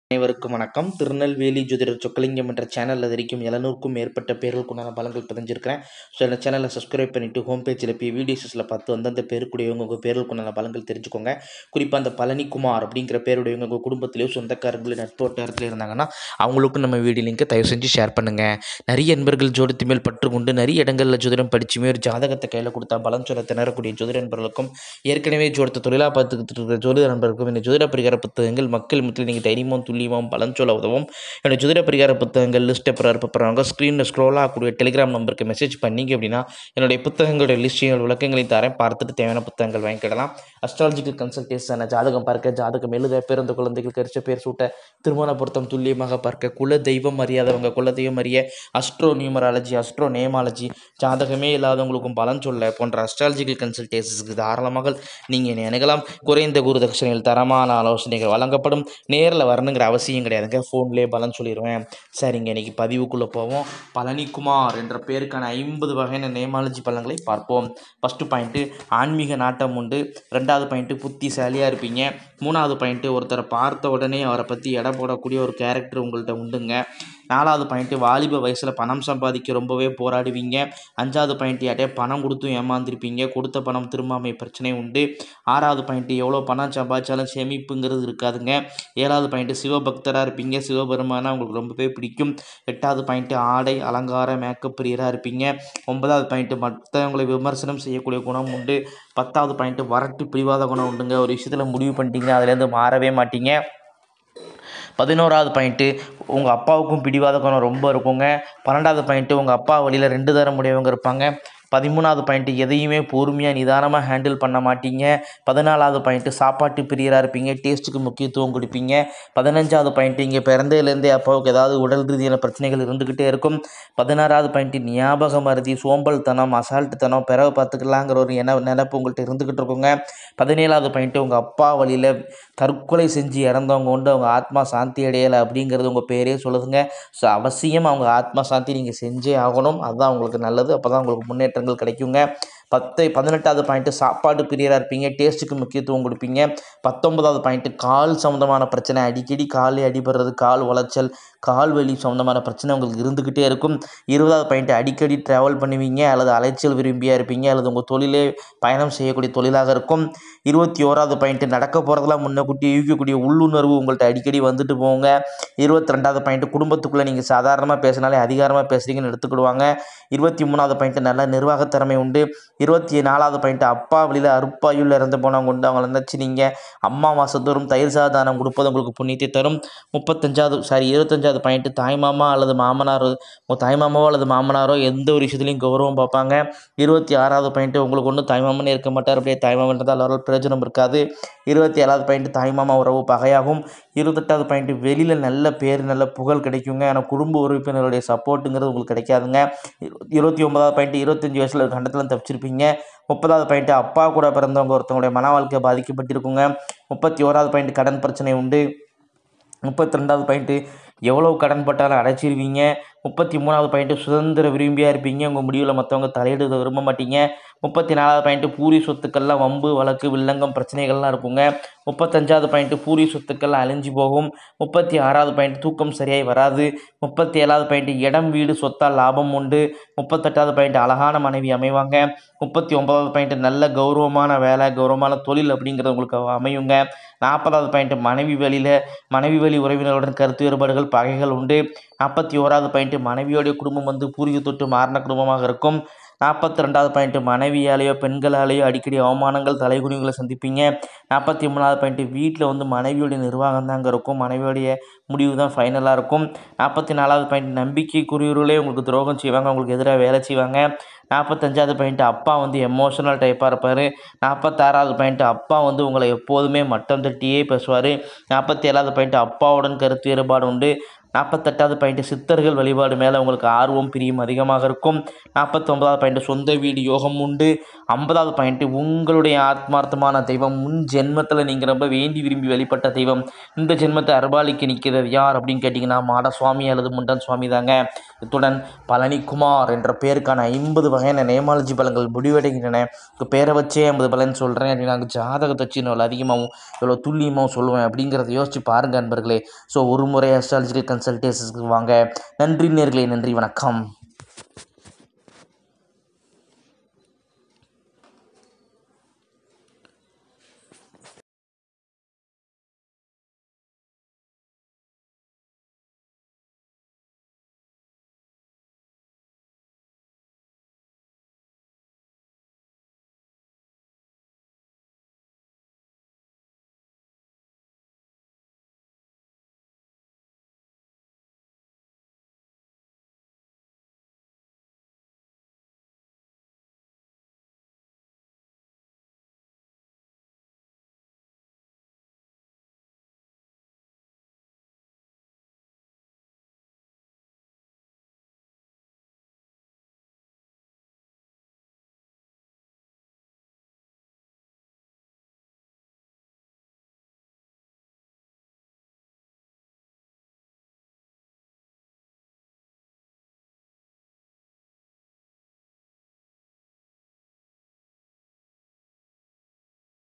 அனைவருக்கும் வணக்கம் திருநெல்வேலி ஜோதிடர் சொக்கலிங்கம் என்ற சேனலில் வரைக்கும் எழுநூறுக்கும் மேற்பட்ட பேர்களுக்குண்டான பலன்கள் பதிஞ்சிருக்கிறேன் ஸோ இந்த சேனலை சப்ஸ்கிரைப் பண்ணிவிட்டு ஹோம் பேஜில் போய் வீடியோஸில் பார்த்து அந்தந்த பேருக்குடையவங்க உங்கள் பேர்களுக்குண்டான பலன்கள் தெரிஞ்சுக்கோங்க குறிப்பாக அந்த பழனிக்குமார் அப்படிங்கிற பேருடையவங்க உங்கள் குடும்பத்திலேயோ சொந்தக்காரங்களே நட்பு வட்டாரத்தில் இருந்தாங்கன்னா அவங்களுக்கும் நம்ம வீடியோ லிங்க்கை தயவு செஞ்சு ஷேர் பண்ணுங்கள் நிறைய நண்பர்கள் ஜோதிடத்து மேல் பற்று கொண்டு நிறைய இடங்களில் ஜோதிடம் படிச்சுமே ஒரு ஜாதகத்தை கையில் கொடுத்தா பலன் சொல்ல திணறக்கூடிய ஜோதிட நண்பர்களுக்கும் ஏற்கனவே ஜோதிடத்தை தொழிலாக பார்த்துக்கிட்டு இருக்கிற ஜோதிட நண்பர்களுக்கும் இந்த ஜோதிட பரிகார புத்தகங்கள் மக்கள் மத்தியில் நீங்கள் தைரியமும் துல்லியமும் பலன் சொல்ல உதவும் என்னோட ஜோதிட பரிகார புத்தகங்கள் லிஸ்ட்டை பிறப்புறாங்க ஸ்க்ரீனில் ஸ்க்ரோல் ஆகக்கூடிய டெலிகிராம் நம்பருக்கு மெசேஜ் பண்ணீங்க அப்படின்னா என்னுடைய புத்தகங்களுடைய லிஸ்ட்டையும் விளக்கங்களையும் தரேன் பார்த்துட்டு தேவையான புத்தகங்கள் வாங்கிக்கிடலாம் அஸ்ட்ராலஜிக்கல் கன்சல்டேஷன் ஜாதகம் பார்க்க ஜாதகம் எழுத பிறந்த குழந்தைகள் கரிச்ச பேர் சூட்ட திருமண பொருத்தம் துல்லியமாக பார்க்க குல தெய்வம் அறியாதவங்க குல தெய்வம் அறிய அஸ்ட்ரோ நியூமராலஜி அஸ்ட்ரோ நேமாலஜி ஜாதகமே இல்லாதவங்களுக்கும் பலன் சொல்ல போன்ற அஸ்ட்ராலஜிக்கல் கன்சல்டேஷன்ஸுக்கு தாராளமாக நீங்கள் என்னை அணுகலாம் குறைந்த குரு தட்சணையில் தரமான ஆலோசனைகள் வழங்கப்படும் நேரில் வரணுங்கிற அவசியம் கிடையாதுங்க ஃபோன்லேயே பலன் சொல்லிடுவேன் சரிங்க இன்னைக்கு பதிவுக்குள்ளே போவோம் பழனிக்குமார் என்ற பேருக்கான ஐம்பது வகையான நேமாலஜி பலன்களை பார்ப்போம் ஃபஸ்ட்டு பாயிண்ட்டு ஆன்மீக நாட்டம் உண்டு ரெண்டாவது பாயிண்ட்டு புத்திசாலியாக இருப்பீங்க மூணாவது பாயிண்ட்டு ஒருத்தரை பார்த்த உடனே அவரை பற்றி எடை போடக்கூடிய ஒரு கேரக்டர் உங்கள்கிட்ட உண்டுங்க நாலாவது பாயிண்ட்டு வாலிப வயசில் பணம் சம்பாதிக்க ரொம்பவே போராடுவீங்க அஞ்சாவது பாயிண்ட் யார்ட்டே பணம் கொடுத்தும் ஏமாந்துருப்பீங்க கொடுத்த பணம் திரும்பாமை பிரச்சனை உண்டு ஆறாவது பாயிண்ட்டு எவ்வளோ பணம் சம்பாதிச்சாலும் சேமிப்புங்கிறது இருக்காதுங்க ஏழாவது பாயிண்ட்டு சிவபக்தராக இருப்பீங்க சிவபெருமானா உங்களுக்கு ரொம்பவே பிடிக்கும் எட்டாவது பாயிண்ட்டு ஆடை அலங்கார மேக்கப் பிரியராக இருப்பீங்க ஒன்பதாவது பாயிண்ட்டு மற்றவங்களை விமர்சனம் செய்யக்கூடிய குணம் உண்டு பத்தாவது பாயிண்ட்டு வரட்டு பிடிவாத குணம் உண்டுங்க ஒரு விஷயத்தில் முடிவு பண்ணிட்டீங்க அதுலேருந்து மாறவே மாட்டீங்க பதினோராவது பாயிண்ட்டு உங்கள் அப்பாவுக்கும் பிடிவாத குணம் ரொம்ப இருக்குங்க பன்னெண்டாவது பாயிண்ட்டு உங்கள் அப்பா வழியில் ரெண்டு தரம் உடையவங்க இருப்பாங்க பதிமூணாவது பாயிண்ட்டு எதையுமே பொறுமையாக நிதானமாக ஹேண்டில் பண்ண மாட்டீங்க பதினாலாவது பாயிண்ட்டு சாப்பாட்டு பிரியராக இருப்பீங்க டேஸ்ட்டுக்கு முக்கியத்துவம் கொடுப்பீங்க பதினஞ்சாவது பாயிண்ட்டு இங்கே பிறந்ததுலேருந்தே அப்பாவுக்கு ஏதாவது உடல் ரீதியான பிரச்சனைகள் இருந்துக்கிட்டே இருக்கும் பதினாறாவது பாயிண்ட்டு ஞாபக மருதி சோம்பல்தனம் அசால்ட்டுத்தனம் பிறகு பார்த்துக்கலாங்கிற ஒரு என நினப்பு உங்கள்கிட்ட இருந்துக்கிட்டு இருக்குங்க பதினேழாவது பாயிண்ட்டு உங்கள் அப்பா வழியில் தற்கொலை செஞ்சு இறந்தவங்க உண்டு அவங்க ஆத்மா சாந்தி அடையலை அப்படிங்கிறது உங்கள் பேரே சொல்லுதுங்க ஸோ அவசியம் அவங்க ஆத்மா சாந்தி நீங்கள் செஞ்சே ஆகணும் அதுதான் உங்களுக்கு நல்லது அப்போ தான் உங்களுக்கு முன்னேற்றங்கள் கிடைக்குங்க பத்து பதினெட்டாவது பாயிண்ட்டு சாப்பாடு பிரியராக இருப்பீங்க டேஸ்ட்டுக்கு முக்கியத்துவம் கொடுப்பீங்க பத்தொன்பதாவது பாயிண்ட்டு கால் சம்மந்தமான பிரச்சனை அடிக்கடி கால் அடிபடுறது கால் உளைச்சல் கால் வலி சம்மந்தமான பிரச்சனை உங்களுக்கு இருந்துக்கிட்டே இருக்கும் இருபதாவது பாயிண்ட்டு அடிக்கடி ட்ராவல் பண்ணுவீங்க அல்லது அலைச்சல் விரும்பியாக இருப்பீங்க அல்லது உங்கள் தொழிலே பயணம் செய்யக்கூடிய தொழிலாக இருக்கும் இருபத்தி ஓராவது பாயிண்ட்டு நடக்க போகிறதெல்லாம் முன்னக்கூட்டி யூகிக்கக்கூடிய உள்ளுணர்வு உங்கள்கிட்ட அடிக்கடி வந்துட்டு போங்க இருபத்தி ரெண்டாவது பாயிண்ட்டு குடும்பத்துக்குள்ளே நீங்கள் சாதாரணமாக பேசினாலே அதிகாரமாக பேசுகிறீங்கன்னு எடுத்துக்கிடுவாங்க இருபத்தி மூணாவது பாயிண்ட்டு நல்ல நிர்வாகத்திறமை உண்டு இருபத்தி நாலாவது பாயிண்ட்டு அப்பா வழியில் அருப்பாயுள்ள இறந்து போனவங்க உண்டு அவங்கள நினச்சி நீங்கள் அம்மா மாதத்தோறும் தயிர் சாதானம் கொடுப்பது உங்களுக்கு புண்ணியத்தை தரும் முப்பத்தஞ்சாவது சாரி இருபத்தஞ்சாவது பாயிண்ட்டு தாய்மாமா அல்லது மாமனார் உங்கள் தாய்மாமாவோ அல்லது மாமனாரோ எந்த ஒரு விஷயத்துலையும் கௌரவம் பார்ப்பாங்க இருபத்தி ஆறாவது பாயிண்ட்டு உங்களுக்கு ஒன்றும் தாய்மாமனே இருக்க மாட்டார் அப்படியே தாய்மாமன் இருந்தால் அவரால் பிரயோஜனம் இருக்காது இருபத்தி ஏழாவது பாயிண்ட்டு தாய்மாமா உறவு பகையாகும் இருபத்தெட்டாவது பாயிண்ட்டு வெளியில் நல்ல பேர் நல்ல புகழ் கிடைக்குங்க ஆனால் குடும்ப உறுப்பினருடைய சப்போர்ட்டுங்கிறது உங்களுக்கு கிடைக்காதுங்க இருபத்தி ஒன்பதாவது பாயிண்ட்டு இருபத்தஞ்சி வயசில் கண்டத்தில் தப்பிச்சிருப்பீங்க முப்பதாவது பாயிண்ட்டு அப்பா கூட பிறந்தவங்க ஒருத்தவங்களுடைய மன வாழ்க்கை பாதிக்கப்பட்டிருக்குங்க முப்பத்தி ஓராவது பாயிண்ட் கடன் பிரச்சனை உண்டு முப்பத்தி ரெண்டாவது பாயிண்ட்டு எவ்வளோ கடன் பட்டாலும் அடைச்சிருவீங்க முப்பத்தி மூணாவது பாயிண்ட்டு சுதந்திர விரும்பியாக இருப்பீங்க உங்கள் முடிவில் மற்றவங்க தலையிட விரும்ப மாட்டீங்க முப்பத்தி நாலாவது பாயிண்ட்டு பூரி சொத்துக்கள்லாம் வம்பு வழக்கு வில்லங்கம் பிரச்சனைகள்லாம் இருக்குங்க முப்பத்தஞ்சாவது பாயிண்ட்டு பூரி சொத்துக்கள் அழிஞ்சு போகும் முப்பத்தி ஆறாவது பாயிண்ட் தூக்கம் சரியாய் வராது முப்பத்தி ஏழாவது பாயிண்ட்டு இடம் வீடு சொத்தால் லாபம் உண்டு முப்பத்தெட்டாவது பாயிண்ட் அழகான மனைவி அமைவாங்க முப்பத்தி ஒன்பதாவது பாயிண்ட்டு நல்ல கௌரவமான வேலை கௌரவமான தொழில் அப்படிங்கிறது உங்களுக்கு அமையுங்க நாற்பதாவது பாயிண்ட்டு மனைவி வழியில் மனைவி வழி உறவினருடன் கருத்து வேறுபாடுகள் பகைகள் உண்டு நாற்பத்தி ஓராவது பாயிண்ட்டு மனைவியோடைய குடும்பம் வந்து பூர்வீக தொட்டு மாறின குடும்பமாக இருக்கும் நாற்பத்தி ரெண்டாவது பாயிண்ட்டு மனைவியாலேயோ பெண்களாலேயோ அடிக்கடி அவமானங்கள் தலைகுனிவுகளை சந்திப்பீங்க நாற்பத்தி மூணாவது பாயிண்ட்டு வீட்டில் வந்து மனைவியோடைய நிர்வாகம் தாங்க இருக்கும் மனைவியோடைய முடிவு தான் ஃபைனலாக இருக்கும் நாற்பத்தி நாலாவது பாயிண்ட் நம்பிக்கைக்குரியவர்களே உங்களுக்கு துரோகம் செய்வாங்க உங்களுக்கு எதிராக வேலை செய்வாங்க நாற்பத்தஞ்சாவது பாயிண்ட்டு அப்பா வந்து எமோஷனல் டைப்பாக இருப்பார் நாற்பத்தாறாவது பாயிண்ட்டு அப்பா வந்து உங்களை எப்போதுமே மட்டம் தட்டியே பேசுவார் நாற்பத்தி ஏழாவது பாயிண்ட்டு அப்பாவுடன் கருத்து வேறுபாடு உண்டு நாற்பத்தெட்டாவது பாயிண்ட் சித்தர்கள் வழிபாடு மேலே உங்களுக்கு ஆர்வம் பிரியம் அதிகமாக இருக்கும் நாற்பத்தொம்பதாவது பாயிண்ட் சொந்த வீடு யோகம் உண்டு ஐம்பதாவது பாயிண்ட் உங்களுடைய ஆத்மார்த்தமான தெய்வம் முன் ஜென்மத்தில் நீங்கள் ரொம்ப வேண்டி விரும்பி வழிபட்ட தெய்வம் இந்த ஜென்மத்தை அருபாலிக்கு நிற்கிறது யார் அப்படின்னு கேட்டிங்கன்னா மாடசுவாமி அல்லது முண்டன் சுவாமி தாங்க இத்துடன் பழனிக்குமார் என்ற பேருக்கான ஐம்பது வகையான நேமாலஜி பலன்கள் முடிவடைகின்றன இப்போ பேரை வச்சே ஐம்பது பலன் சொல்கிறேன் அப்படின்னா ஜாதகத்தை வச்சு நான் இவ்வளோ அதிகமாகவும் இவ்வளோ துல்லியமாகவும் சொல்லுவேன் அப்படிங்கிறத யோசிச்சு பாருங்கள் நண்பர்களே ஸோ ஒரு முறை அஸ்ட்ராலஜிக்கல் கன்சல்டேஷன்ஸ்க்கு வாங்க நன்றி நேர்களே நன்றி வணக்கம்